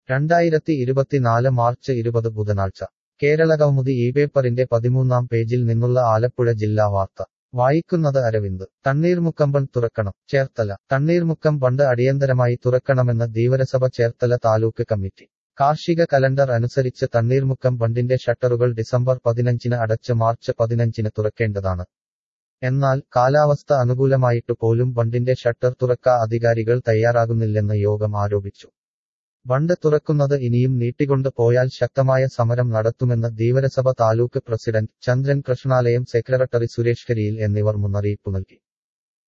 രണ്ടായിരത്തി ഇരുപത്തിനാല് മാർച്ച് ഇരുപത് ബുധനാഴ്ച കേരളകൗമുദി ഈ പേപ്പറിന്റെ പതിമൂന്നാം പേജിൽ നിന്നുള്ള ആലപ്പുഴ ജില്ലാ വാർത്ത വായിക്കുന്നത് അരവിന്ദ് തണ്ണീർമുക്കം ബണ്ട് തുറക്കണം ചേർത്തല തണ്ണീർമുക്കം ബണ്ട് അടിയന്തരമായി തുറക്കണമെന്ന് ധീവരസഭ ചേർത്തല താലൂക്ക് കമ്മിറ്റി കാർഷിക കലണ്ടർ അനുസരിച്ച് തണ്ണീർമുക്കം ബണ്ടിന്റെ ഷട്ടറുകൾ ഡിസംബർ പതിനഞ്ചിന് അടച്ച് മാർച്ച് പതിനഞ്ചിന് തുറക്കേണ്ടതാണ് എന്നാൽ കാലാവസ്ഥ അനുകൂലമായിട്ട് പോലും ബണ്ടിന്റെ ഷട്ടർ തുറക്കാ അധികാരികൾ തയ്യാറാകുന്നില്ലെന്ന് യോഗം ആരോപിച്ചു ബണ്ട് തുറക്കുന്നത് ഇനിയും നീട്ടിക്കൊണ്ട് പോയാൽ ശക്തമായ സമരം നടത്തുമെന്ന് ധീവരസഭ താലൂക്ക് പ്രസിഡന്റ് ചന്ദ്രൻ കൃഷ്ണാലയം സെക്രട്ടറി സുരേഷ് കരിയിൽ എന്നിവർ മുന്നറിയിപ്പ് നൽകി